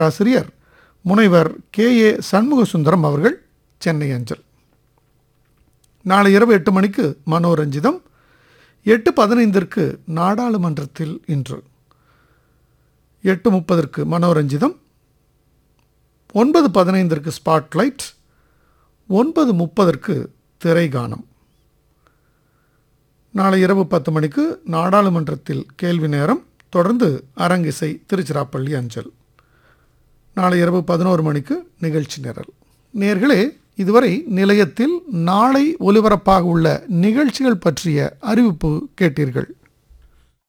ஆசிரியர் முனைவர் K A Shanmugasundaram அவர்கள் சென்னை அஞ்சல் நாளை இரவு எட்டு மணிக்கு மனோரஞ்சிதம் எட்டு பதினைந்திற்கு நாடாளுமன்றத்தில் இன்று எட்டு முப்பதற்கு மனோரஞ்சிதம் ஒன்பது பதினைந்திற்கு ஸ்பாட்லைட் ஒன்பது முப்பதற்கு திரைகானம் நாளை இரவு பத்து மணிக்கு நாடாளுமன்றத்தில் கேள்வி நேரம் தொடர்ந்து அரங்கிசை திருச்சிராப்பள்ளி அஞ்சல் நாளை இரவு பதினோரு மணிக்கு நிகழ்ச்சி நிரல் நேர்களே இதுவரை நிலையத்தில் நாளை ஒலிபரப்பாக உள்ள நிகழ்ச்சிகள் பற்றிய அறிவிப்பு கேட்டீர்கள்